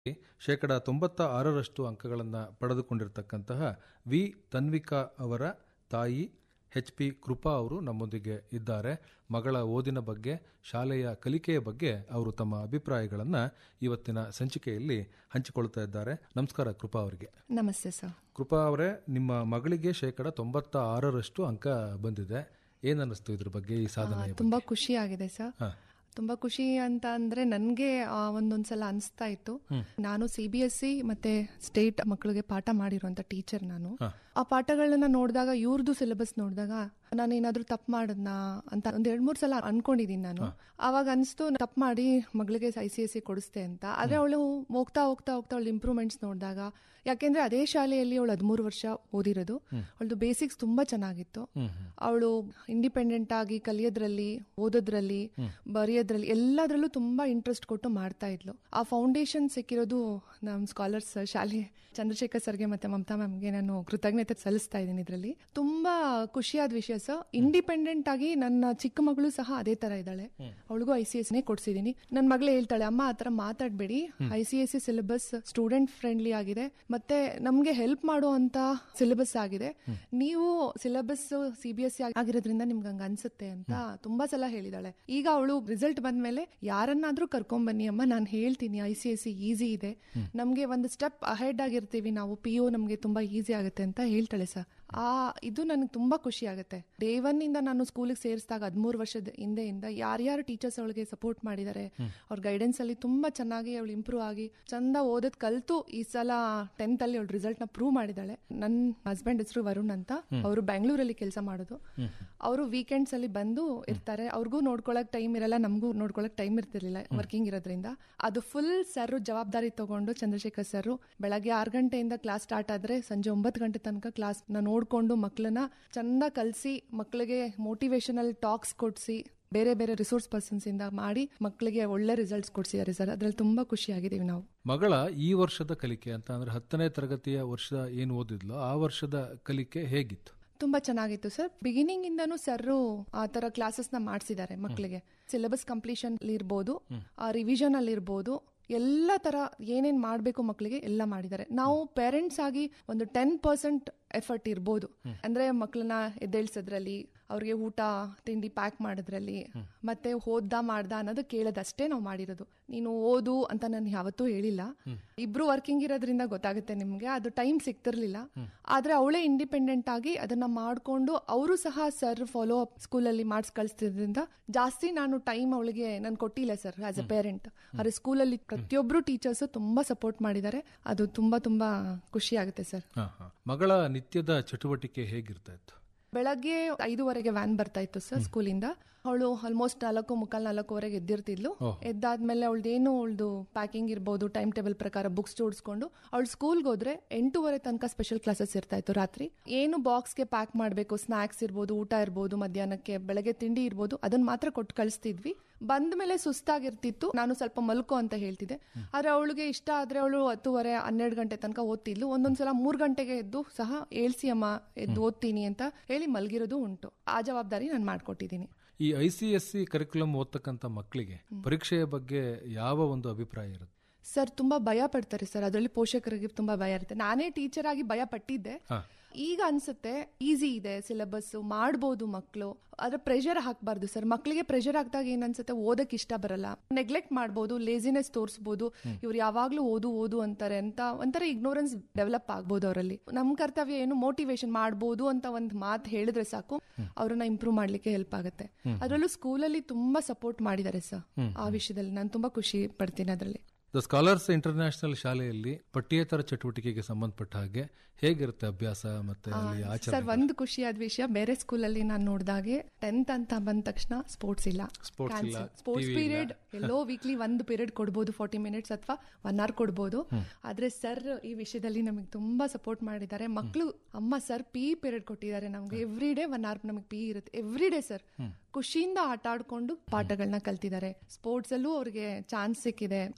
ಶೇಕಡ ತೊಂಬತ್ತ ಆರರಷ್ಟು ಅಂಕಗಳನ್ನು ಪಡೆದುಕೊಂಡಿರತಕ್ಕಂತಹ ವಿ ತನ್ವಿಕಾ ಅವರ ತಾಯಿ ಎಚ್ ಪಿ ಕೃಪಾ ಅವರು ನಮ್ಮೊಂದಿಗೆ ಇದ್ದಾರೆ ಮಗಳ ಓದಿನ ಬಗ್ಗೆ ಶಾಲೆಯ ಕಲಿಕೆಯ ಬಗ್ಗೆ ಅವರು ತಮ್ಮ ಅಭಿಪ್ರಾಯಗಳನ್ನು ಇವತ್ತಿನ ಸಂಚಿಕೆಯಲ್ಲಿ ಹಂಚಿಕೊಳ್ತಾ ಇದ್ದಾರೆ ನಮಸ್ಕಾರ ಕೃಪಾ ಅವರಿಗೆ ನಮಸ್ತೆ ಸರ್ ಕೃಪಾ ಅವರೇ ನಿಮ್ಮ ಮಗಳಿಗೆ ಶೇಕಡ ತೊಂಬತ್ತ ಆರರಷ್ಟು ಅಂಕ ಬಂದಿದೆ ಏನನ್ನಿಸ್ತು ಇದ್ರ ಬಗ್ಗೆ ಈ ಸಾಧನೆ ತುಂಬಾ ಖುಷಿ ಆಗಿದೆ ಸರ್ ಹಾ. ತುಂಬಾ ಖುಷಿ ಅಂತ ಅಂದ್ರೆ ನನ್ಗೆ ಆ, ಒಂದೊಂದ್ಸಲ ಅನಿಸ್ತಾ ಇತ್ತು ನಾನು ಸಿ ಬಿ ಎಸ್ ಸಿ ಮತ್ತೆ ಸ್ಟೇಟ್ ಮಕ್ಕಳಿಗೆ ಪಾಠ ಮಾಡಿರುವಂತ ಟೀಚರ್ ನಾನು ಆ ಪಾಠಗಳನ್ನ ನೋಡಿದಾಗ ಇವ್ರದ್ದು ಸಿಲೆಬಸ್ ನೋಡಿದಾಗ ನಾನು ಏನಾದ್ರೂ ತಪ್ಪು ಮಾಡದ್ನಾ ಅಂತ ಒಂದ್ ಎರಡ್ ಮೂರ್ ಸಲ ಅನ್ಕೊಂಡಿದೀನಿ ನಾನು ಅವಾಗ ಅನ್ಸ್ತು ತಪ್ಪು ಮಾಡಿ ಮಗಳಿಗೆ ಐ ಸಿ ಎಸ್ ಸಿ ಕೊಡಿಸ್ತೆ ಅಂತ ಆದ್ರೆ ಅವಳು ಹೋಗ್ತಾ ಹೋಗ್ತಾ ಹೋಗ್ತಾ ಅವಳು ಇಂಪ್ರೂವ್ಮೆಂಟ್ಸ್ ನೋಡಿದಾಗ ಯಾಕೆಂದ್ರೆ ಅದೇ ಶಾಲೆಯಲ್ಲಿ ಅವಳು ಹದಿಮೂರು ವರ್ಷ ಓದಿರೋದು ಅವಳದು ಬೇಸಿಕ್ಸ್ ತುಂಬಾ ಚೆನ್ನಾಗಿತ್ತು ಅವಳು ಇಂಡಿಪೆಂಡೆಂಟ್ ಆಗಿ ಕಲಿಯೋದ್ರಲ್ಲಿ ಓದೋದ್ರಲ್ಲಿ ಬರೆಯೋದ್ರಲ್ಲಿ ಎಲ್ಲದರಲ್ಲೂ ತುಂಬಾ ಇಂಟ್ರೆಸ್ಟ್ ಕೊಟ್ಟು ಮಾಡ್ತಾ ಇದ್ಲು ಆ ಫೌಂಡೇಶನ್ ಸಿಕ್ಕಿರೋದು ನಮ್ ಸ್ಕಾಲರ್ಸ್ ಶಾಲೆ ಚಂದ್ರಶೇಖರ್ ಸರ್ಗೆ ಮತ್ತೆ ಮಮತಾ ಮ್ಯಾಮ್ಗೆ ನಾನು ಕೃತಜ್ಞತೆ ಸಲ್ಲಿಸ್ತಾ ಇದ್ದೀನಿ ಇದರಲ್ಲಿ ತುಂಬಾ ಖುಷಿಯಾದ ವಿಷಯ ಸರ್ ಇಂಡಿಪೆಂಡೆಂಟ್ ಆಗಿ ನನ್ನ ಚಿಕ್ಕ ಮಗಳು ಸಹ ಅದೇ ತರ ಇದ್ದಾಳೆ ಅವಳಿಗೂ ಐ ಸಿ ಎಸ್ ನೇ ಕೊಡ್ಸಿದೀನಿ ನನ್ನ ಮಗಳೇ ಹೇಳ್ತಾಳೆ ಅಮ್ಮ ಆತರ ಮಾತಾಡ್ಬೇಡಿ I C S C syllabus student friendly ಆಗಿದೆ ಮತ್ತೆ ನಮ್ಗೆ ಹೆಲ್ಪ್ ಮಾಡುವಂತ ಸಿಲೆಬಸ್ ಆಗಿದೆ ನೀವು syllabus C B S C ಆಗಿರೋದ್ರಿಂದ ನಿಮ್ಗೆ ಹಂಗ ಅನ್ಸುತ್ತೆ ಅಂತ ತುಂಬಾ ಸಲ ಹೇಳಿದಾಳೆ ಈಗ ಅವಳು ರಿಸಲ್ಟ್ ಬಂದ್ಮೇಲೆ ಯಾರನ್ನಾದ್ರೂ ಕರ್ಕೊಂಡ್ ಬನ್ನಿ ಅಮ್ಮ ನಾನು ಹೇಳ್ತೀನಿ I C S C easy ಇದೆ ನಮ್ಗೆ ಒಂದು ಸ್ಟೆಪ್ ಅಹೆಡ್ ಆಗಿರ್ತೀವಿ ನಾವು ಪಿ ಯು ನಮ್ಗೆ ತುಂಬಾ ಈಸಿ ಆಗುತ್ತೆ ಅಂತ ಹೇಳ್ತಾಳೆ ಸರ್ ಆ ಇದು ನನಗೆ ತುಂಬಾ ಖುಷಿ ಆಗುತ್ತೆ ಡೇ ಒನ್ ಇಂದ ನಾನು ಸ್ಕೂಲಿಗೆ ಸೇರಿಸಿದಾಗ ಹದಿಮೂರು ವರ್ಷದ ಹಿಂದೆಯಿಂದ ಯಾರ್ಯಾರು ಟೀಚರ್ಸ್ ಅವಳಿಗೆ ಸಪೋರ್ಟ್ ಮಾಡಿದ್ದಾರೆ ಅವ್ರ ಗೈಡೆನ್ಸ್ ಅಲ್ಲಿ ತುಂಬಾ ಚೆನ್ನಾಗಿ ಅವಳು ಇಂಪ್ರೂವ್ ಆಗಿ ಚಂದ ಓದದ್ ಕಲ್ತು ಈ ಸಲ ಟೆಂತ್ ಅಲ್ಲಿ ಅವಳು ರಿಸಲ್ಟ್ ನ ಪ್ರೂವ್ ಮಾಡಿದಾಳೆ ನನ್ನ ಹಸ್ಬೆಂಡ್ ಹೆಸರು ವರುಣ್ ಅಂತ ಅವರು ಬೆಂಗಳೂರಲ್ಲಿ ಕೆಲಸ ಮಾಡೋದು ಅವರು ವೀಕೆಂಡ್ಸ್ ಅಲ್ಲಿ ಬಂದು ಇರ್ತಾರೆ ಅವ್ರಿಗೂ ನೋಡ್ಕೊಳಕ್ ಟೈಮ್ ಇರಲ್ಲ ನಮಗೂ ನೋಡ್ಕೊಳಕ್ ಟೈಮ್ ಇರ್ತಿರ್ಲಿಲ್ಲ ವರ್ಕಿಂಗ್ ಇರೋದ್ರಿಂದ ಅದು ಫುಲ್ ಸರ್ ಜವಾಬ್ದಾರಿ ತಗೊಂಡು ಚಂದ್ರಶೇಖರ್ ಸರ್ ಬೆಳಗ್ಗೆ ಆರು ಗಂಟೆಯಿಂದ ಕ್ಲಾಸ್ ಸ್ಟಾರ್ಟ್ ಆದ್ರೆ ಸಂಜೆ ಒಂಬತ್ತು ಗಂಟೆ ತನಕ ಕ್ಲಾಸ್ ನ ನೋಡ್ಕೊಂಡು ಮಕ್ಕಳನ್ನ ಚಂದ ಕಲ್ಸಿ ಮಕ್ಕಳಿಗೆ ಮೋಟಿವೇಶನಲ್ ಟಾಕ್ಸ್ ಕೊಡ್ಸಿ ಬೇರೆ ಬೇರೆ ರಿಸೋರ್ಸ್ ಪರ್ಸನ್ಸ್ ಇಂದ ಮಾಡಿ ಮಕ್ಕಳಿಗೆ ಒಳ್ಳೆ ರಿಸಲ್ಟ್ಸ್ ಕೊಡ್ಸಿದ್ದಾರೆ ಸರ್ ಅದ್ರಲ್ಲಿ ತುಂಬಾ ಖುಷಿ ಆಗಿದ್ದೀವಿ ನಾವು ಮಗಳ ಈ ವರ್ಷದ ಕಲಿಕೆ ಅಂತ ಅಂದ್ರೆ ಹತ್ತನೇ ತರಗತಿಯ ವರ್ಷ ಏನು ಓದಿದ್ಲೋ ಆ ವರ್ಷದ ಕಲಿಕೆ ಹೇಗಿತ್ತು ತುಂಬಾ ಚೆನ್ನಾಗಿತ್ತು ಸರ್ ಬಿಗಿನಿಂಗ್ ಇಂದಾನು ಸರ್ ಆ ತರ ಕ್ಲಾಸಸ್ ನ ಮಾಡಿಸಿದ್ದಾರೆ ಮಕ್ಕಳಿಗೆ ಸಿಲೆಬಸ್ ಕಂಪ್ಲೀಷನ್ ಇರ್ಬೋದು ರಿವಿಷನ್ ಅಲ್ಲಿ ಇರ್ಬೋದು ಎಲ್ಲ ತರ ಏನೇನ್ ಮಾಡ್ಬೇಕು ಮಕ್ಕಳಿಗೆ ಎಲ್ಲ ಮಾಡಿದ್ದಾರೆ ನಾವು ಪೇರೆಂಟ್ಸ್ ಆಗಿ ಒಂದು ಟೆನ್ ಪರ್ಸೆಂಟ್ ಎಫರ್ಟ್ ಇರ್ಬೋದು ಅಂದ್ರೆ ಮಕ್ಕಳನ್ನ ಎದ್ದೇಳ್ಸೋದ್ರಲ್ಲಿ ಅವ್ರಿಗೆ ಊಟ ತಿಂಡಿ ಪ್ಯಾಕ್ ಮಾಡೋದ್ರಲ್ಲಿ ಮತ್ತೆ ಓದ್ದ ಮಾಡ್ದ ಅನ್ನೋದು ಕೇಳೋದಷ್ಟೇ ನಾವು ಮಾಡಿರೋದು ನೀನು ಓದು ಅಂತ ನಾನು ಯಾವತ್ತೂ ಹೇಳಿಲ್ಲ ಇಬ್ರು ವರ್ಕಿಂಗ್ ಇರೋದ್ರಿಂದ ಗೊತ್ತಾಗುತ್ತೆ ನಿಮ್ಗೆ ಅದು ಟೈಮ್ ಸಿಗ್ತಿರ್ಲಿಲ್ಲ ಆದ್ರೆ ಅವಳೇ ಇಂಡಿಪೆಂಡೆಂಟ್ ಆಗಿ ಅದನ್ನ ಮಾಡ್ಕೊಂಡು ಅವರು ಸಹ ಸರ್ ಫಾಲೋ ಅಪ್ ಸ್ಕೂಲಲ್ಲಿ ಮಾಡ್ಸ್ ಕಳಿಸ್ತಿದ್ರಿಂದ ಜಾಸ್ತಿ ನಾನು ಟೈಮ್ ಅವಳಿಗೆ ನಾನು ಕೊಟ್ಟಿಲ್ಲ ಸರ್ ಆಸ್ ಅ ಪೇರೆಂಟ್ ಆದ್ರೆ ಸ್ಕೂಲಲ್ಲಿ ಪ್ರತಿಯೊಬ್ರು ಟೀಚರ್ಸ್ ತುಂಬಾ ಸಪೋರ್ಟ್ ಮಾಡಿದ್ದಾರೆ ಅದು ತುಂಬಾ ತುಂಬಾ ಖುಷಿ ಆಗುತ್ತೆ ಸರ್ ಹ, ಹ. ಮಗಳ ನಿತ್ಯದ ಚಟುವಟಿಕೆ ಹೇಗಿರ್ತಾ ಇತ್ತು ಬೆಳಗ್ಗೆ ಐದುವರೆಗೆ ವ್ಯಾನ್ ಬರ್ತಾ ಇತ್ತು ಸರ್ ಸ್ಕೂಲಿಂದ ಅವಳು ಆಲ್ಮೋಸ್ಟ್ ನಾಲ್ಕು ಮುಕ್ಕಾಲ್ ನಾಲ್ಕುವರೆಗೆ ಎದ್ದಿರ್ತಿದ್ಲು ಎದ್ದಾದ್ಮೇಲೆ ಅವಳ್ದೇನು ಅವಳದು ಪ್ಯಾಕಿಂಗ್ ಇರ್ಬೋದು ಟೈಮ್ ಟೇಬಲ್ ಪ್ರಕಾರ ಬುಕ್ಸ್ ಜೋಡಿಸ್ಕೊಂಡು ಅವಳು ಸ್ಕೂಲ್ಗೆ ಹೋದ್ರೆ ಎಂಟೂವರೆ ತನಕ ಸ್ಪೆಷಲ್ ಕ್ಲಾಸಸ್ ಇರ್ತಾ ಇತ್ತು ರಾತ್ರಿ ಏನು ಬಾಕ್ಸ್ಗೆ ಪ್ಯಾಕ್ ಮಾಡಬೇಕು ಸ್ನಾಕ್ಸ್ ಇರ್ಬೋದು ಊಟ ಇರ್ಬೋದು ಮಧ್ಯಾಹ್ನಕ್ಕೆ ಬೆಳಗ್ಗೆ ತಿಂಡಿ ಇರ್ಬೋದು ಅದನ್ನ ಮಾತ್ರ ಕೊಟ್ಟು ಕಳಿಸ್ತಿದ್ವಿ ಬಂದ ಮೇಲೆ ಸುಸ್ತಾಗಿರ್ತಿತ್ತು ನಾನು ಸ್ವಲ್ಪ ಮಲ್ಕೋ ಅಂತ ಹೇಳ್ತಿದ್ದೆ ಆದ್ರೆ ಅವಳಿಗೆ ಇಷ್ಟ ಆದ್ರೆ ಅವಳು ಹತ್ತುವರೆ ಹನ್ನೆರಡು ಗಂಟೆ ತನಕ ಓದ್ತಿದ್ಲು ಒಂದೊಂದ್ಸಲ ಮೂರ್ ಗಂಟೆಗೆ ಎದ್ದು ಸಹ ಏಳ್ಸಿ ಅಮ್ಮ ಎದ್ದು ಓದ್ತೀನಿ ಅಂತ ಹೇಳಿ ಮಲ್ಗಿರೋದು ಉಂಟು ಆ ಜವಾಬ್ದಾರಿ ನಾನು ಮಾಡ್ಕೊಟ್ಟಿದ್ದೀನಿ ಈ I C S C curriculum ಓದ್ತಕ್ಕಂಥ ಮಕ್ಕಳಿಗೆ ಪರೀಕ್ಷೆಯ ಬಗ್ಗೆ ಯಾವ ಒಂದು ಅಭಿಪ್ರಾಯ ಇರುತ್ತೆ ಸರ್ ತುಂಬಾ ಭಯ ಪಡ್ತಾರೆ ಸರ್ ಅದರಲ್ಲಿ ಪೋಷಕರಿಗೆ ತುಂಬಾ ಭಯ ಇರುತ್ತೆ ನಾನೇ ಟೀಚರ್ ಆಗಿ ಭಯ ಪಟ್ಟಿದ್ದೆ ಈಗ ಅನ್ಸುತ್ತೆ ಈಸಿ ಇದೆ ಸಿಲೆಬಸ್ ಮಾಡ್ಬೋದು ಮಕ್ಕಳು ಅದ್ರ ಪ್ರೆಷರ್ ಹಾಕ್ಬಾರ್ದು ಸರ್ ಮಕ್ಕಳಿಗೆ ಪ್ರೆಷರ್ ಹಾಕಿದಾಗ ಏನ್ ಅನ್ಸುತ್ತೆ ಓದಕ್ ಇಷ್ಟ ಬರಲ್ಲ ನೆಗ್ಲೆಕ್ಟ್ ಮಾಡ್ಬೋದು ಲೇಸಿನೆಸ್ ತೋರಿಸಬಹುದು ಇವ್ರು ಯಾವಾಗ್ಲೂ ಓದು ಓದು ಅಂತಾರೆ ಅಂತ ಒಂಥರ ಇಗ್ನೋರೆನ್ಸ್ ಡೆವಲಪ್ ಆಗ್ಬೋದು ಅವರಲ್ಲಿ ನಮ್ ಕರ್ತವ್ಯ ಏನು ಮೋಟಿವೇಶನ್ ಮಾಡ್ಬೋದು ಅಂತ ಒಂದ್ ಮಾತು ಹೇಳಿದ್ರೆ ಸಾಕು ಅವ್ರನ್ನ ಇಂಪ್ರೂವ್ ಮಾಡ್ಲಿಕ್ಕೆ ಹೆಲ್ಪ್ ಆಗುತ್ತೆ ಅದರಲ್ಲೂ ಸ್ಕೂಲಲ್ಲಿ ತುಂಬಾ ಸಪೋರ್ಟ್ ಮಾಡಿದ್ದಾರೆ ಸರ್ ಆ ವಿಷಯದಲ್ಲಿ ನಾನು ತುಂಬಾ ಖುಷಿ ಪಡ್ತೀನಿ ಅದರಲ್ಲಿ ದ ಸ್ಕಾಲರ್ಸ್ ಇಂಟರ್ನ್ಯಾಷನಲ್ ಶಾಲೆಯಲ್ಲಿ ಪಠ್ಯೇತರ ಚಟುವಟಿಕೆಗೆ ಸಂಬಂಧಪಟ್ಟ ಹಾಗೆ ಹೇಗಿರುತ್ತೆ ಅಭ್ಯಾಸ ಮತ್ತೆ ಅಲ್ಲಿ ಆಚರಣೆ ಸರ್ ಒಂದು ಖುಷಿಯಾದ ವಿಷಯ ಬೇರೆ ಸ್ಕೂಲಲ್ಲಿ ನಾನು ನೋಡಿದಾಗೆ ಟೆಂತ್ ಅಂತ ಬಂದ ತಕ್ಷಣ ಸ್ಪೋರ್ಟ್ಸ್ ಇಲ್ಲ Sports ಇಲ್ಲ, ಸ್ಪೋರ್ಟ್ಸ್ TV ಇಲ್ಲ. ಪೀರಿಯಡ್ ಎಲ್ಲೋ ವೀಕ್ಲಿ ಒಂದು ಪೀರಿಯಡ್ ಕೊಡ್ಬೋದು ಫಾರ್ಟಿ ಮಿನಿಟ್ಸ್ ಅಥವಾ ಒನ್ ಅವರ್ ಕೊಡ್ಬೋದು ಆದ್ರೆ ಸರ್ ಈ ವಿಷಯದಲ್ಲಿ ನಮಗೆ ತುಂಬಾ ಸಪೋರ್ಟ್ ಮಾಡಿದ್ದಾರೆ ಮಕ್ಕಳು ಅಮ್ಮ ಸರ್ ಪಿ ಪೀರಿಯಡ್ ಕೊಟ್ಟಿದ್ದಾರೆ ನಮ್ಗೆ ಎವ್ರಿ ಡೇ ಒನ್ ಅವರ್ ನಮಗೆ ಪಿ ಇರುತ್ತೆ ಎವ್ರಿ ಡೇ ಸರ್ ಖುಷಿಯಿಂದ ಆಟ ಆಡ್ಕೊಂಡು ಪಾಠಗಳನ್ನ ಕಲ್ತಿದ್ದಾರೆ ಸ್ಪೋರ್ಟ್ಸ್ ಅಲ್ಲೂ ಅವ್ರಿಗೆ ಚಾನ್ಸ್ ಸಿಕ್ಕಿದೆ ಆಟ ಆಡ್ಕೊಂಡು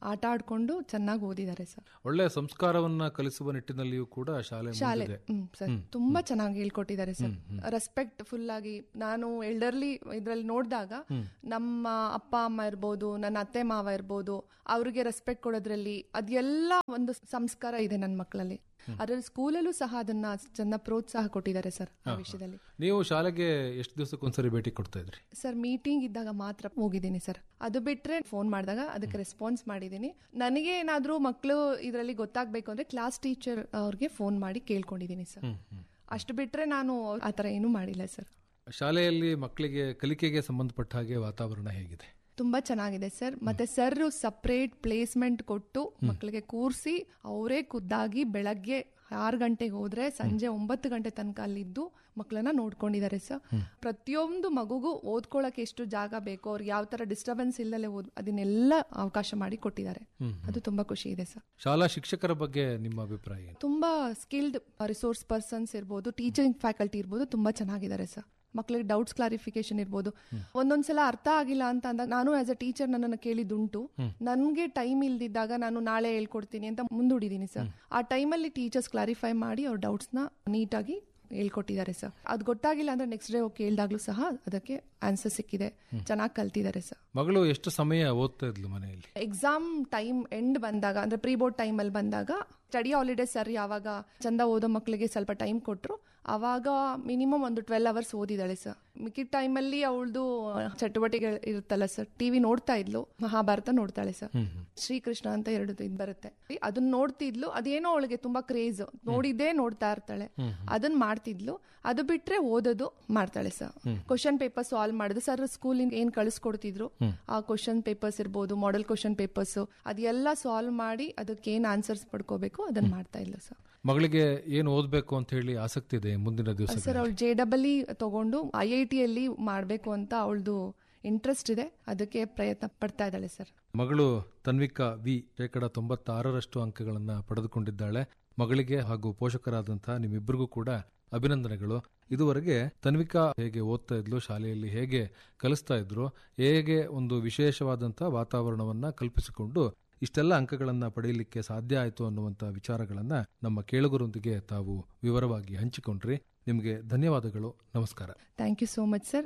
ಮಾಡ್ಕೊಂಡು ಚೆನ್ನಾಗಿ ಓದಿದ್ದಾರೆ ಸರ್ ಒಳ್ಳೆಯ ಸಂಸ್ಕಾರವನ್ನ ಕಲಿಸುವ ನಿಟ್ಟಿನಲ್ಲಿಯೂ ಕೂಡ ಶಾಲೆ ಶಾಲೆ ಮುಂದಿದೆ ಹ್ಮ್ ಸರ್ ತುಂಬಾ ಚೆನ್ನಾಗಿ ಹೇಳ್ಕೊಟ್ಟಿದ್ದಾರೆ ಸರ್ ರೆಸ್ಪೆಕ್ಟ್ ಫುಲ್ ಆಗಿ ನಾನು ಎಲ್ಡರ್ಲಿ ಇದ್ರಲ್ಲಿ ನೋಡಿದಾಗ ನಮ್ಮ ಅಪ್ಪ ಅಮ್ಮ ಇರ್ಬೋದು ನನ್ನ ಅತ್ತೆ ಮಾವ ಇರ್ಬೋದು ಅವ್ರಿಗೆ ರೆಸ್ಪೆಕ್ಟ್ ಕೊಡೋದ್ರಲ್ಲಿ ಅದೆಲ್ಲ ಒಂದು ಸಂಸ್ಕಾರ ಇದೆ ನನ್ನ ಮಕ್ಕಳಲ್ಲಿ ಅದ್ರಲ್ಲಿ ಸ್ಕೂಲಲ್ಲೂ ಸಹ ಅದನ್ನ ಚೆನ್ನ ಪ್ರೋತ್ಸಾಹ ಕೊಟ್ಟಿದ್ದಾರೆ ಸರ್ ಆ ವಿಷಯದಲ್ಲಿ ನೀವು ಶಾಲೆಗೆ ಎಷ್ಟು ದಿವಸಕ್ಕೊಂದ್ಸರಿ ಭೇಟಿ ಕೊಡ್ತಾ ಇದ್ರಿ ಸರ್ ಮೀಟಿಂಗ್ ಇದ್ದಾಗ ಮಾತ್ರ ಹೋಗಿದ್ದೀನಿ ಸರ್ ಅದು ಬಿಟ್ರೆ ಫೋನ್ ಮಾಡಿದಾಗ ಅದಕ್ಕೆ ರೆಸ್ಪಾನ್ಸ್ ಮಾಡಿದ್ದೀನಿ ನನಗೆ ಏನಾದ್ರೂ ಮಕ್ಕಳು ಇದರಲ್ಲಿ ಗೊತ್ತಾಗಬೇಕು ಅಂದ್ರೆ ಕ್ಲಾಸ್ ಟೀಚರ್ ಅವ್ರಿಗೆ ಫೋನ್ ಮಾಡಿ ಕೇಳ್ಕೊಂಡಿದ್ದೀನಿ ಸರ್ ಅಷ್ಟು ಬಿಟ್ರೆ ನಾನು ಆ ಥರ ಏನೂ ಮಾಡಿಲ್ಲ ಸರ್ ಶಾಲೆಯಲ್ಲಿ ಮಕ್ಕಳಿಗೆ ಕಲಿಕೆಗೆ ಸಂಬಂಧಪಟ್ಟ ಹಾಗೆ ವಾತಾವರಣ ಹೇಗಿದೆ ತುಂಬಾ ಚೆನ್ನಾಗಿದೆ ಸರ್ ಮತ್ತೆ ಸರ್ ಸಪ್ರೇಟ್ ಪ್ಲೇಸ್ಮೆಂಟ್ ಕೊಟ್ಟು ಮಕ್ಕಳಿಗೆ ಕೂರಿಸಿ ಅವರೇ ಖುದ್ದಾಗಿ ಬೆಳಗ್ಗೆ ಆರು ಗಂಟೆಗೆ ಹೋದ್ರೆ ಸಂಜೆ ಒಂಬತ್ತು ಗಂಟೆ ತನಕ ಅಲ್ಲಿದ್ದು ಮಕ್ಕಳನ್ನ ನೋಡ್ಕೊಂಡಿದ್ದಾರೆ ಸರ್ ಪ್ರತಿಯೊಂದು ಮಗುಗೂ ಓದ್ಕೊಳಕ್ಕೆ ಎಷ್ಟು ಜಾಗ ಬೇಕೋ ಅವ್ರಿಗೆ ಯಾವ ತರ ಡಿಸ್ಟರ್ಬೆನ್ಸ್ ಇಲ್ಲದೆ ಓದ್ ಅದನ್ನೆಲ್ಲ ಅವಕಾಶ ಮಾಡಿ ಕೊಟ್ಟಿದ್ದಾರೆ ಅದು ತುಂಬಾ ಖುಷಿ ಇದೆ ಸರ್ ಶಾಲಾ ಶಿಕ್ಷಕರ ಬಗ್ಗೆ ನಿಮ್ಮ ಅಭಿಪ್ರಾಯ ಏನು ತುಂಬಾ ಸ್ಕಿಲ್ಡ್ ರಿಸೋರ್ಸ್ ಪರ್ಸನ್ಸ್ ಇರ್ಬೋದು ಟೀಚಿಂಗ್ ಫ್ಯಾಕಲ್ಟಿ ಇರ್ಬೋದು ತುಂಬಾ ಚೆನ್ನಾಗಿದ್ದಾರೆ ಸರ್ ಮಕ್ಕಳಿಗೆ ಡೌಟ್ಸ್ ಕ್ಲಾರಿಫಿಕೇಶನ್ ಇರ್ಬೋದು ಒಂದೊಂದ್ಸಲ ಅರ್ಥ ಆಗಿಲ್ಲ ಅಂತ ಅಂದಾಗ ನಾನು ಆಸ್ ಅ ಟೀಚರ್ ನನ್ನನ್ನು ಕೇಳಿದುಂಟು ನನ್ಗೆ ಟೈಮ್ ಇಲ್ದಿದ್ದಾಗ ನಾನು ನಾಳೆ ಹೇಳ್ಕೊಡ್ತೀನಿ ಅಂತ ಮುಂದೂಡಿದ್ದೀನಿ ಸರ್ ಆ ಟೈಮಲ್ಲಿ ಟೀಚರ್ಸ್ ಕ್ಲಾರಿಫೈ ಮಾಡಿ ಅವ್ರ ಡೌಟ್ಸ್ನ ನೀಟಾಗಿ ಹೇಳ್ಕೊಟ್ಟಿದ್ದಾರೆ ಸರ್ ಅದು ಗೊತ್ತಾಗಿಲ್ಲ ಅಂದ್ರೆ ನೆಕ್ಸ್ಟ್ ಡೇ ಹೋಗಿ ಕೇಳಿದಾಗ್ಲೂ ಸಹ ಅದಕ್ಕೆ ಆನ್ಸರ್ ಸಿಕ್ಕಿದೆ ಚೆನ್ನಾಗಿ ಕಲ್ತಿದ್ದಾರೆ ಸರ್ ಮಗಳು ಎಷ್ಟು ಸಮಯ ಓದ್ತಾ ಇದ್ಲು ಮನೆಯಲ್ಲಿ ಎಕ್ಸಾಮ್ ಟೈಮ್ ಎಂಡ್ ಬಂದಾಗ ಅಂದ್ರೆ ಪ್ರೀ ಬೋರ್ಡ್ ಟೈಮ್ ಅಲ್ಲಿ ಬಂದಾಗ ಸ್ಟಡಿ ಹಾಲಿಡೇ ಸರ್ ಯಾವಾಗ ಚಂದ ಓದೋ ಮಕ್ಕಳಿಗೆ ಸ್ವಲ್ಪ ಟೈಮ್ ಕೊಟ್ರು ಅವಾಗ ಮಿನಿಮಮ್ ಒಂದು ಟ್ವೆಲ್ ಅವರ್ಸ್ ಓದಿದಾಳೆ ಸರ್ ಮಿಕ್ಕಿದ ಟೈಮಲ್ಲಿ ಅವಳದು ಚಟುವಟಿಕೆ ಇರುತ್ತಲ್ಲ ಸರ್ ಟಿವಿ ನೋಡ್ತಾ ಇದ್ಲು ಮಹಾಭಾರತ ನೋಡ್ತಾಳೆ ಸರ್ ಶ್ರೀಕೃಷ್ಣ ಅಂತ ಎರಡು ಇದು ಬರುತ್ತೆ ಅದನ್ನ ನೋಡ್ತಿದ್ಲು ಅದೇನೋ ಅವಳಿಗೆ ತುಂಬಾ ಕ್ರೇಜ್ ನೋಡಿದ್ದೇ ನೋಡ್ತಾ ಇರ್ತಾಳೆ ಅದನ್ನ ಮಾಡ್ತಿದ್ಲು ಅದು ಬಿಟ್ರೆ ಓದೋದು ಮಾಡ್ತಾಳೆ ಸರ್ ಕ್ವಶನ್ ಪೇಪರ್ ಸಾಲ್ವ್ ಮಾಡಿದ್ರು ಸರ್ ಸ್ಕೂಲಿಂದ ಏನ್ ಕಳಿಸ್ಕೊಡ್ತಿದ್ರು ಆ ಕ್ವಶನ್ ಪೇಪರ್ಸ್ ಇರ್ಬೋದು ಮಾಡೆಲ್ ಕ್ವಶನ್ ಪೇಪರ್ಸ್ ಅದೆಲ್ಲ ಸಾಲ್ವ್ ಮಾಡಿ ಅದಕ್ಕೆ ಏನ್ ಆನ್ಸರ್ಸ್ ಪಡ್ಕೋಬೇಕು ಅದನ್ನ ಮಾಡ್ತಾ ಇಲ್ಲ ಸರ್ ಮಗಳಿಗೆ ಏನು ಓದಬೇಕು ಅಂತ ಹೇಳಿ ಆಸಕ್ತಿ ಇದೆ ಮುಂದಿನ ದಿವಸ ಸರ್ ಅವಳು ಜೆ ಡಬಲ್ ಇ ತಗೊಂಡು ಐ ಐ ಟಿ ಅಲ್ಲಿ ಮಾಡಬೇಕು ಅಂತ ಅವಳದು ಇಂಟ್ರೆಸ್ಟ್ ಇದೆ ಅದಕ್ಕೆ ಪ್ರಯತ್ನ ಪಡ್ತಾ ಇದ್ದಾಳೆ ಸರ್ ಮಗಳು ತನ್ವಿಕಾ ವಿ ಶೇಕಡ ತೊಂಬತ್ತಾರರಷ್ಟು ಅಂಕಗಳನ್ನ ಪಡೆದುಕೊಂಡಿದ್ದಾಳೆ ಮಗಳಿಗೆ ಹಾಗೂ ಪೋಷಕರಾದಂತಹ ನಿಮ್ಮಿಬ್ಬರಿಗೂ ಕೂಡ ಅಭಿನಂದನೆಗಳು ಇದುವರೆಗೆ ತನ್ವಿಕಾ ಹೇಗೆ ಓದ್ತಾ ಇದ್ಲು ಶಾಲೆಯಲ್ಲಿ ಹೇಗೆ ಕಲಿಸ್ತಾ ಇದ್ರು ಹೇಗೆ ಒಂದು ವಿಶೇಷವಾದಂತಹ ವಾತಾವರಣವನ್ನ ಕಲ್ಪಿಸಿಕೊಂಡು ಇಷ್ಟೆಲ್ಲ ಅಂಕಗಳನ್ನ ಪಡೆಯಲಿಕ್ಕೆ ಸಾಧ್ಯ ಆಯಿತು ಅನ್ನುವಂಥ ವಿಚಾರಗಳನ್ನ ನಮ್ಮ ಕೇಳುಗರೊಂದಿಗೆ ತಾವು ವಿವರವಾಗಿ ಹಂಚಿಕೊಂಡ್ರಿ ನಿಮಗೆ ಧನ್ಯವಾದಗಳು ನಮಸ್ಕಾರ thank you so much sir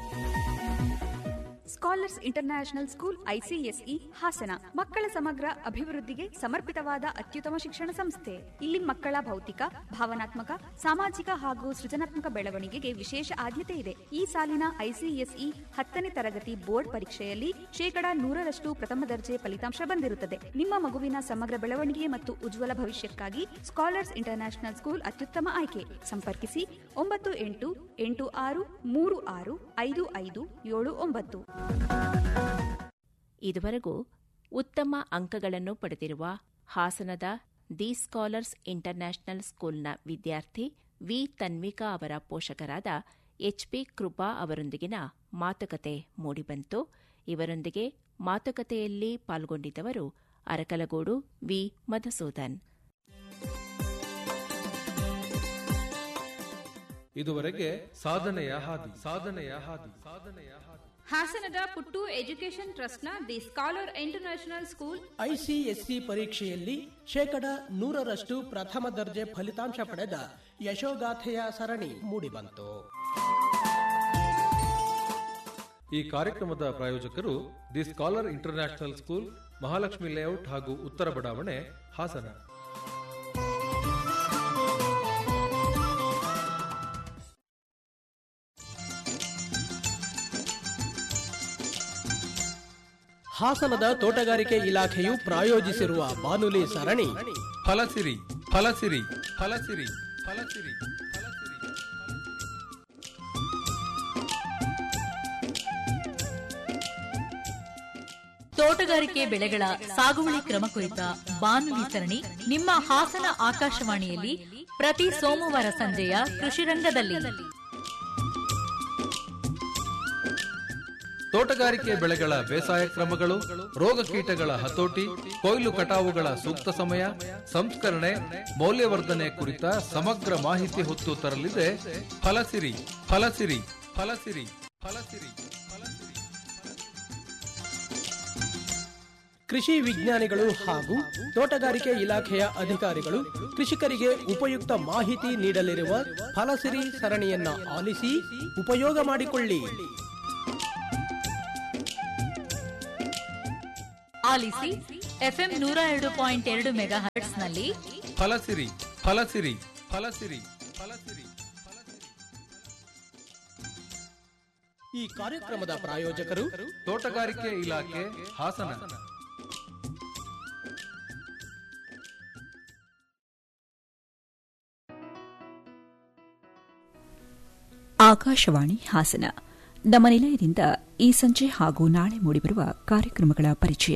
scholars international school ICSE Hassan ಮಕ್ಕಳ ಸಮಗ್ರ ಅಭಿವೃದ್ಧಿಗೆ ಸಮರ್ಪಿತವಾದ ಅತ್ಯುತ್ತಮ ಶಿಕ್ಷಣ ಸಂಸ್ಥೆ ಇಲ್ಲಿ ಮಕ್ಕಳ ಭೌತಿಕ ಭಾವನಾತ್ಮಕ ಸಾಮಾಜಿಕ ಹಾಗೂ ಸೃಜನಾತ್ಮಕ ಬೆಳವಣಿಗೆಗೆ ವಿಶೇಷ ಆದ್ಯತೆ ಇದೆ ಈ ಸಾಲಿನ ಐಸಿಎಸ್ಇ ಹತ್ತನೇ ತರಗತಿ ಬೋರ್ಡ್ ಪರೀಕ್ಷೆಯಲ್ಲಿ ಶೇಕಡಾ ನೂರರಷ್ಟು ಪ್ರಥಮ ದರ್ಜೆ ಫಲಿತಾಂಶ ಬಂದಿರುತ್ತದೆ ನಿಮ್ಮ ಮಗುವಿನ ಸಮಗ್ರ ಬೆಳವಣಿಗೆ ಮತ್ತು ಉಜ್ವಲ ಭವಿಷ್ಯಕ್ಕಾಗಿ ಸ್ಕಾಲರ್ಸ್ ಇಂಟರ್ನ್ಯಾಷನಲ್ ಸ್ಕೂಲ್ ಅತ್ಯುತ್ತಮ ಆಯ್ಕೆ ಸಂಪರ್ಕಿಸಿ ಒಂಬತ್ತು ಎಂಟು ಎಂಟು ಆರು ಮೂರು ಆರು ಐದು ಐದು ಏಳು ಒಂಬತ್ತು ಇದುವರೆಗೂ ಉತ್ತಮ ಅಂಕಗಳನ್ನು ಪಡೆದಿರುವ ಹಾಸನದ ದಿ ಸ್ಕಾಲರ್ಸ್ ಇಂಟರ್ನ್ಯಾಷನಲ್ ಸ್ಕೂಲ್ನ ವಿದ್ಯಾರ್ಥಿ ವಿ ತನ್ವಿಕಾ ಅವರ ಪೋಷಕರಾದ ಎಚ್ಪಿ ಕೃಪಾ ಅವರೊಂದಿಗಿನ ಮಾತುಕತೆ ಮೂಡಿಬಂತು ಇವರೊಂದಿಗೆ ಮಾತುಕತೆಯಲ್ಲಿ ಪಾಲ್ಗೊಂಡಿದ್ದವರು ಅರಕಲಗೂಡು ವಿ ಮಧುಸೂದನ್ ಇದುವರೆಗೆ ಸಾಧನೆಯ ಹಾದಿ ಸಾಧನೆಯ ಹಾದಿ ಸಾಧನೆಯ ಹಾದಿ ಹಾಸನದ ಪುಟ್ಟು ಎಜುಕೇಷನ್ ಟ್ರಸ್ಟ್ನ the scholar international school ICSC ಪರೀಕ್ಷೆಯಲ್ಲಿ ಶೇಕಡ ನೂರರಷ್ಟು ಪ್ರಥಮ ದರ್ಜೆ ಫಲಿತಾಂಶ ಪಡೆದ ಯಶೋಗಾಥೆಯ ಸರಣಿ ಮೂಡಿಬಂತು ಈ ಕಾರ್ಯಕ್ರಮದ ಪ್ರಾಯೋಜಕರು the scholar international school Mahalakshmi layout ಹಾಗೂ ಉತ್ತರ ಬಡಾವಣೆ ಹಾಸನ ಹಾಸನದ ತೋಟಗಾರಿಕೆ ಇಲಾಖೆಯು ಪ್ರಾಯೋಜಿಸಿರುವ ಬಾನುಲಿ ಸರಣಿ ಫಲಸಿರಿ ಫಲಸಿರಿ ಫಲಸಿರಿ ಫಲಸಿರಿ ಫಲಸಿರಿ ತೋಟಗಾರಿಕೆ ಬೆಳೆಗಳ ಸಾಗುವಳಿ ಕ್ರಮ ಕುರಿತ ಬಾನುಲಿ ಸರಣಿ ನಿಮ್ಮ ಹಾಸನ ಆಕಾಶವಾಣಿಯಲ್ಲಿ ಪ್ರತಿ ಸೋಮವಾರ ಸಂಜೆಯ ಕೃಷಿ ರಂಗದಲ್ಲಿ ತೋಟಗಾರಿಕೆ ಬೆಳೆಗಳ ಬೇಸಾಯ ಕ್ರಮಗಳು ರೋಗ ಕೀಟಗಳ ಹತೋಟಿ ಕೊಯ್ಲು ಕಟಾವುಗಳ ಸೂಕ್ತ ಸಮಯ ಸಂಸ್ಕರಣೆ ಮೌಲ್ಯವರ್ಧನೆ ಕುರಿತ ಸಮಗ್ರ ಮಾಹಿತಿ ಹೊತ್ತು ತರಲಿದೆ ಫಲಸಿರಿ ಫಲಸಿರಿ ಫಲಸಿರಿ ಫಲಸಿರಿ ಫಲಸಿರಿ ಕೃಷಿ ವಿಜ್ಞಾನಿಗಳು ಹಾಗೂ ತೋಟಗಾರಿಕೆ ಇಲಾಖೆಯ ಅಧಿಕಾರಿಗಳು ಕೃಷಿಕರಿಗೆ ಉಪಯುಕ್ತ ಮಾಹಿತಿ ನೀಡಲಿರುವ ಫಲಸಿರಿ ಸರಣಿಯನ್ನ ಆಲಿಸಿ ಉಪಯೋಗ ಮಾಡಿಕೊಳ್ಳಿ ಆಲಿಸಿ ಎಫ್ಎಂ ನೂರ ಎರಡು ಪಾಯಿಂಟ್ ಎರಡು ಮೆಗಾ ಹರ್ಟ್ಸ್ನಲ್ಲಿ ಫಲಸಿರಿ ಫಲಸಿರಿ ಫಲಸಿರಿ ಫಲಸಿರಿ ಈ ಕಾರ್ಯಕ್ರಮದ ಪ್ರಾಯೋಜಕರು ತೋಟಗಾರಿಕೆ ಇಲಾಖೆ ಹಾಸನ ಆಕಾಶವಾಣಿ ಹಾಸನ ನಮ್ಮ ನಿಲಯದಿಂದ ಈ ಸಂಜೆ ಹಾಗೂ ನಾಳೆ ಮೂಡಿಬರುವ ಕಾರ್ಯಕ್ರಮಗಳ ಪರಿಚಯ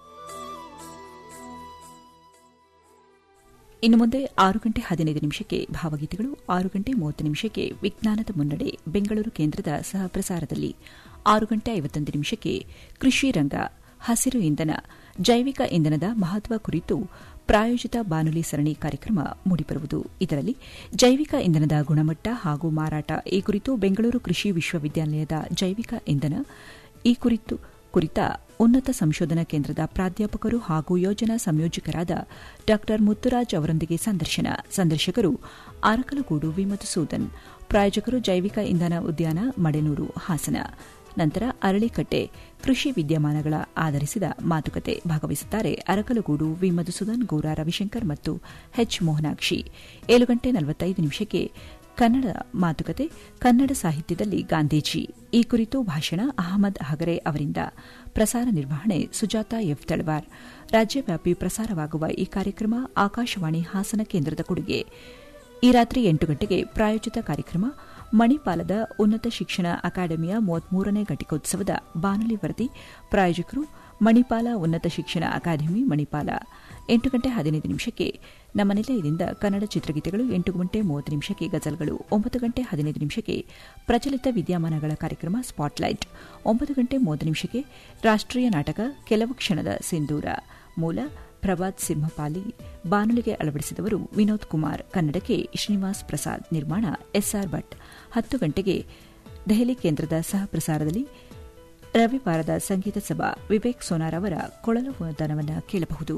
ಇನ್ನು ಮುಂದೆ ಆರು ಗಂಟೆ ಹದಿನೈದು ನಿಮಿಷಕ್ಕೆ ಭಾವಗೀತೆಗಳು ಆರು ಗಂಟೆ ಮೂವತ್ತು ನಿಮಿಷಕ್ಕೆ ವಿಜ್ಞಾನದ ಮುನ್ನಡೆ ಬೆಂಗಳೂರು ಕೇಂದ್ರದ ಸಹ ಪ್ರಸಾರದಲ್ಲಿ ಆರು ಗಂಟೆ ಐವತ್ತೊಂದು ನಿಮಿಷಕ್ಕೆ ಕೃಷಿ ರಂಗ ಹಸಿರು ಇಂಧನ ಜೈವಿಕ ಇಂಧನದ ಮಹತ್ವ ಕುರಿತು ಪ್ರಾಯೋಜಿತ ಬಾನುಲಿ ಸರಣಿ ಕಾರ್ಯಕ್ರಮ ಮೂಡಿಬರುವುದು ಇದರಲ್ಲಿ ಜೈವಿಕ ಇಂಧನದ ಗುಣಮಟ್ಟ ಹಾಗೂ ಮಾರಾಟ ಈ ಕುರಿತು ಬೆಂಗಳೂರು ಕೃಷಿ ವಿಶ್ವವಿದ್ಯಾಲಯದ ಜೈವಿಕ ಇಂಧನ ಈ ಕುರಿತು ಕುರಿತ ಉನ್ನತ ಸಂಶೋಧನಾ ಕೇಂದ್ರದ ಪ್ರಾಧ್ಯಾಪಕರು ಹಾಗೂ ಯೋಜನಾ ಸಂಯೋಜಕರಾದ ಡಾ ಮುತ್ತುರಾಜ್ ಅವರೊಂದಿಗೆ ಸಂದರ್ಶನ ಸಂದರ್ಶಕರು ಅರಕಲಗೂಡು ವಿ ಮಧುಸೂದನ್ ಪ್ರಾಯೋಜಕರು ಜೈವಿಕ ಇಂಧನ ಉದ್ಯಾನ ಮಡೆನೂರು ಹಾಸನ ನಂತರ ಅರಳಿಕಟ್ಟೆ ಕೃಷಿ ವಿದ್ಯಮಾನಗಳ ಆಧರಿಸಿದ ಮಾತುಕತೆ ಭಾಗವಹಿಸುತ್ತಾರೆ ಅರಕಲಗೂಡು ವಿ ಮಧುಸೂದನ್ ಗೌರ ರವಿಶಂಕರ್ ಮತ್ತು ಎಚ್ ಮೋಹನಾಕ್ಷಿ ಏಳು ಗಂಟೆ ನಲವತ್ತೈದು ನಿಮಿಷಕ್ಕೆ ಕನ್ನಡ ಮಾತುಕತೆ ಕನ್ನಡ ಸಾಹಿತ್ಯದಲ್ಲಿ ಗಾಂಧೀಜಿ ಈ ಕುರಿತು ಭಾಷಣ ಅಹಮದ್ ಹಗರೆ ಅವರಿಂದ ಪ್ರಸಾರ ನಿರ್ವಹಣೆ ಸುಜಾತ ಎಫ್ ತಳವಾರ್ ರಾಜ್ಯವ್ಯಾಪಿ ಪ್ರಸಾರವಾಗುವ ಈ ಕಾರ್ಯಕ್ರಮ ಆಕಾಶವಾಣಿ ಹಾಸನ ಕೇಂದ್ರದ ಕೊಡುಗೆ ಈ ರಾತ್ರಿ ಎಂಟು ಗಂಟೆಗೆ ಪ್ರಾಯೋಜಿತ ಕಾರ್ಯಕ್ರಮ ಮಣಿಪಾಲದ ಉನ್ನತ ಶಿಕ್ಷಣ ಅಕಾಡೆಮಿಯ ಮೂವತ್ಮೂರನೇ ಘಟಿಕೋತ್ಸವದ ಬಾನುಲಿ ವರದಿ ಪ್ರಾಯೋಜಕರು ಮಣಿಪಾಲ ಉನ್ನತ ಶಿಕ್ಷಣ ಅಕಾಡೆಮಿ ಮಣಿಪಾಲ ಎಂಟು ಗಂಟೆ ಹದಿನೈದು ನಿಮಿಷಕ್ಕೆ ನಮ್ಮ ನಿಲಯದಿಂದ ಕನ್ನಡ ಚಿತ್ರಗೀತೆಗಳು ಎಂಟು ಗಂಟೆ ಮೂವತ್ತು ನಿಮಿಷಕ್ಕೆ ಗಜಲ್ಗಳು ಒಂಬತ್ತು ಗಂಟೆ ಹದಿನೈದು ನಿಮಿಷಕ್ಕೆ ಪ್ರಚಲಿತ ವಿದ್ಯಮಾನಗಳ ಕಾರ್ಯಕ್ರಮ ಸ್ಪಾಟ್ಲೈಟ್ ಒಂಬತ್ತು ಗಂಟೆ ಮೂವತ್ತು ನಿಮಿಷಕ್ಕೆ ರಾಷ್ಟೀಯ ನಾಟಕ ಕೆಲವು ಕ್ಷಣದ ಸಿಂಧೂರ ಮೂಲ ಪ್ರಭಾತ್ ಸಿಂಹಪಾಲಿ ಬಾನುಲಿಗೆ ಅಳವಡಿಸಿದವರು ವಿನೋದ್ ಕುಮಾರ್ ಕನ್ನಡಕ್ಕೆ ಶ್ರೀನಿವಾಸ್ ಪ್ರಸಾದ್ ನಿರ್ಮಾಣ ಎಸ್ಆರ್ ಭಟ್ ಹತ್ತು ಗಂಟೆಗೆ ದೆಹಲಿ ಕೇಂದ್ರದ ಸಹ ಪ್ರಸಾರದಲ್ಲಿ ರವಿವಾರದ ಸಂಗೀತ ಸಭಾ ವಿವೇಕ್ ಸೋನಾರ್ ಅವರ ಕೊಳಲು ವಾದನವನ್ನು ಕೇಳಬಹುದು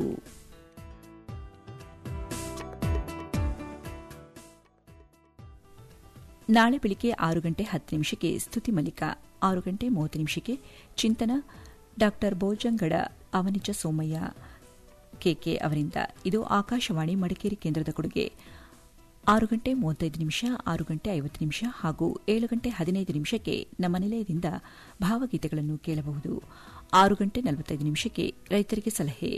ನಾಳೆ ಬೆಳಿಗ್ಗೆ ಆರು ಗಂಟೆ ಹತ್ತು ನಿಮಿಷಕ್ಕೆ ಸ್ತುತಿ ಮಲ್ಲಿಕ ಆರು ಗಂಟೆ ಮೂವತ್ತು ನಿಮಿಷಕ್ಕೆ ಚಿಂತನ ಡಾ ಬೋಜಂಗಡ ಅವನಿಜ ಸೋಮಯ್ಯ ಕೆಕೆ ಅವರಿಂದ ಇದು ಆಕಾಶವಾಣಿ ಮಡಿಕೇರಿ ಕೇಂದ್ರದ ಕೊಡುಗೆ ಆರು ಗಂಟೆ ಮೂವತ್ತೈದು ನಿಮಿಷ ಆರು ಗಂಟೆ ಐವತ್ತು ನಿಮಿಷ ಹಾಗೂ ಏಳು ಗಂಟೆ ಹದಿನೈದು ನಿಮಿಷಕ್ಕೆ ನಮ್ಮ ನಿಲಯದಿಂದ ಭಾವಗೀತೆಗಳನ್ನು ಕೇಳಬಹುದು ಆರು ಗಂಟೆ ನಲವತ್ತೈದು ನಿಮಿಷಕ್ಕೆ ರೈತರಿಗೆ ಸಲಹೆ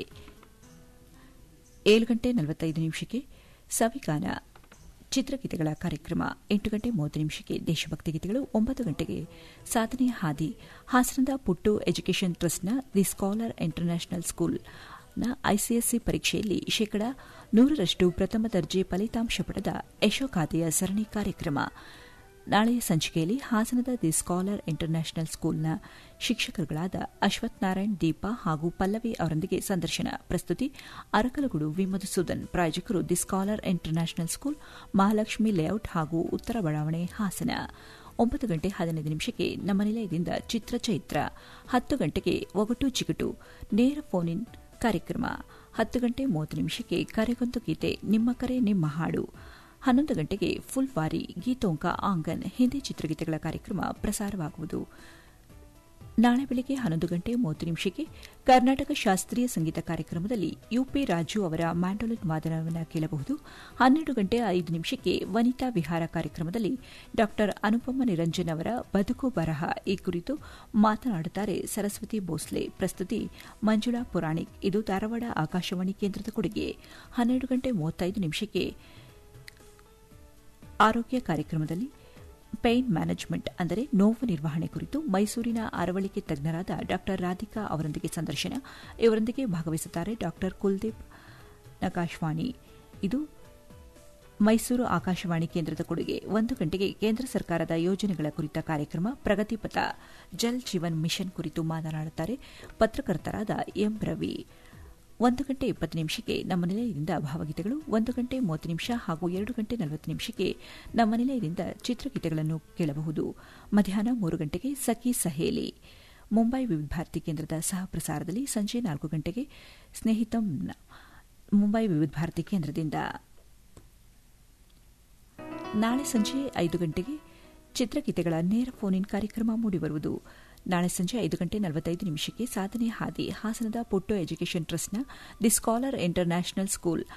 ಏಳು ಗಂಟೆ ನಲವತ್ತೈದು ನಿಮಿಷಕ್ಕೆ ಸವಿಗಾನ ಚಿತ್ರಗೀತೆಗಳ ಕಾರ್ಯಕ್ರಮ ಎಂಟು ಗಂಟೆ ಮೂವತ್ತು ನಿಮಿಷಕ್ಕೆ ದೇಶಭಕ್ತಿ ಗೀತೆಗಳು ಒಂಬತ್ತು ಗಂಟೆಗೆ ಸಾಧನೆಯ ಹಾದಿ ಹಾಸನದ ಪುಟ್ಟು ಎಜುಕೇಷನ್ ಟ್ರಸ್ಟ್ನ ದಿ ಸ್ಕಾಲರ್ ಇಂಟರ್ನ್ಯಾಷನಲ್ ಸ್ಕೂಲ್ನ ಐಸಿಎಸ್ಸಿ ಪರೀಕ್ಷೆಯಲ್ಲಿ ಶೇಕಡಾ ನೂರರಷ್ಟು ಪ್ರಥಮ ದರ್ಜೆ ಫಲಿತಾಂಶ ಪಡೆದ ಯಶೋಗಾಥೆಯ ಸರಣಿ ಕಾರ್ಯಕ್ರಮ ನಾಳೆಯ ಸಂಚಿಕೆಯಲ್ಲಿ ಹಾಸನದ ದಿ ಸ್ಕಾಲರ್ ಇಂಟರ್ನ್ಯಾಷನಲ್ ಸ್ಕೂಲ್ನ ಶಿಕ್ಷಕರುಗಳಾದ ಅಶ್ವಥ್ ನಾರಾಯಣ್ ದೀಪಾ ಹಾಗೂ ಪಲ್ಲವಿ ಅವರೊಂದಿಗೆ ಸಂದರ್ಶನ ಪ್ರಸ್ತುತಿ ಅರಕಲಗೂಡು ವಿ ಮಧುಸೂದನ್ ಪ್ರಾಯೋಜಕರು the scholar international school Mahalakshmi layout ಹಾಗೂ ಉತ್ತರ ಬಡಾವಣೆ ಹಾಸನ ಒಂಬತ್ತು ಗಂಟೆ ಹದಿನೈದು ನಿಮಿಷಕ್ಕೆ ನಮ್ಮ ನಿಲಯದಿಂದ ಚಿತ್ರಚೈತ್ರ ಹತ್ತು ಗಂಟೆಗೆ ಒಗಟು ಚಿಗಟು ನೇರ ಫೋನ್ ಇನ್ ಕಾರ್ಯಕ್ರಮ ಹತ್ತು ಗಂಟೆ ಮೂವತ್ತು ನಿಮಿಷಕ್ಕೆ ಕರೆಗೊಂದು ಗೀತೆ ನಿಮ್ಮ ಕರೆ ನಿಮ್ಮ ಹಾಡು ಹನ್ನೊಂದು ಗಂಟೆಗೆ ಫುಲ್ ವಾರಿ ಗೀತೋಂಕ ಆಂಗನ್ ಹಿಂದಿ ಚಿತ್ರಗೀತೆಗಳ ಕಾರ್ಯಕ್ರಮ ಪ್ರಸಾರವಾಗುವುದು ನಾಳೆ ಬೆಳಗ್ಗೆ ಹನ್ನೊಂದು ಗಂಟೆ ಮೂವತ್ತು ನಿಮಿಷಕ್ಕೆ ಕರ್ನಾಟಕ ಶಾಸ್ತ್ರೀಯ ಸಂಗೀತ ಕಾರ್ಯಕ್ರಮದಲ್ಲಿ ಯುಪಿ ರಾಜು ಅವರ ಮ್ಯಾಂಡೋಲಿನ್ ವಾದನವನ್ನು ಕೇಳಬಹುದು ಹನ್ನೆರಡು ಗಂಟೆ ಐದು ನಿಮಿಷಕ್ಕೆ ವನಿತಾ ವಿಹಾರ ಕಾರ್ಯಕ್ರಮದಲ್ಲಿ ಡಾ ಅನುಪಮ ನಿರಂಜನ್ ಅವರ ಬದುಕು ಬರಹ ಈ ಕುರಿತು ಮಾತನಾಡುತ್ತಾರೆ ಸರಸ್ವತಿ ಭೋಸ್ಲೆ ಪ್ರಸ್ತುತಿ ಮಂಜುಳಾ ಪುರಾಣಿಕ್ ಇದು ಧಾರವಾಡ ಆಕಾಶವಾಣಿ ಕೇಂದ್ರದ ಕೊಡುಗೆ ಹನ್ನೆರಡು ಗಂಟೆ ಮೂವತ್ತೈದು ನಿಮಿಷಕ್ಕೆ ಆರೋಗ್ಯ ಕಾರ್ಯಕ್ರಮದಲ್ಲಿ ಪೇನ್ ಮ್ಯಾನೇಜ್ಮೆಂಟ್ ಅಂದರೆ ನೋವು ನಿರ್ವಹಣೆ ಕುರಿತು ಮೈಸೂರಿನ ಅರವಳಿಕೆ ತಜ್ಞರಾದ ಡಾ ರಾಧಿಕಾ ಅವರೊಂದಿಗೆ ಸಂದರ್ಶನ ಇವರೊಂದಿಗೆ ಭಾಗವಹಿಸುತ್ತಾರೆ ಡಾ ಕುಲ್ದೀಪ್ ನಕಾಶವಾಣಿ ಇದು ಮೈಸೂರು ಆಕಾಶವಾಣಿ ಕೇಂದ್ರದ ಕೊಡುಗೆ ಒಂದು ಗಂಟೆಗೆ ಕೇಂದ್ರ ಸರ್ಕಾರದ ಯೋಜನೆಗಳ ಕುರಿತ ಕಾರ್ಯಕ್ರಮ ಪ್ರಗತಿಪಥ ಜಲ್ ಜೀವನ್ ಮಿಷನ್ ಕುರಿತು ಮಾತನಾಡುತ್ತಾರೆ ಪತ್ರಕರ್ತರಾದ ಎಂ ರವಿ ಒಂದು ಗಂಟೆ ಇಪ್ಪತ್ತು ನಿಮಿಷಕ್ಕೆ ನಮ್ಮ ನಿಲಯದಿಂದ ಭಾವಗೀತೆಗಳು ಒಂದು ಗಂಟೆ ಮೂವತ್ತು ನಿಮಿಷ ಹಾಗೂ ಎರಡು ಗಂಟೆ ನಲವತ್ತು ನಿಮಿಷಕ್ಕೆ ನಮ್ಮ ನಿಲಯದಿಂದ ಚಿತ್ರಗೀತೆಗಳನ್ನು ಕೇಳಬಹುದು ಮಧ್ಯಾಹ್ನ ಮೂರು ಗಂಟೆಗೆ ಸಖಿ ಸಹೇಲಿ ಮುಂಬೈ ವಿವಿಧ ಭಾರತಿ ಕೇಂದ್ರದ ಸಹ ಪ್ರಸಾರದಲ್ಲಿ ಸಂಜೆ ನಾಲ್ಕು ಗಂಟೆಗೆ ಸ್ನೇಹಿತಂ ಮುಂಬೈ ವಿವಿಧ ಭಾರತಿ ಕೇಂದ್ರದಿಂದ ನಾಳೆ ಸಂಜೆ ಐದು ಗಂಟೆಗೆ ಚಿತ್ರಗೀತೆಗಳ ನೇರ ಫೋನ್ ಇನ್ ಕಾರ್ಯಕ್ರಮ ಮೂಡಿಬರುವುದು ನಾಳೆ ಸಂಜೆ ಐದು ಗಂಟೆ ನಲವತ್ತೈದು ನಿಮಿಷಕ್ಕೆ ಸಾಧನೆ ಹಾದಿ ಹಾಸನದ ಪುಟ್ಟು ಎಜುಕೇಷನ್ ಟ್ರಸ್ಟ್ನ the scholar international school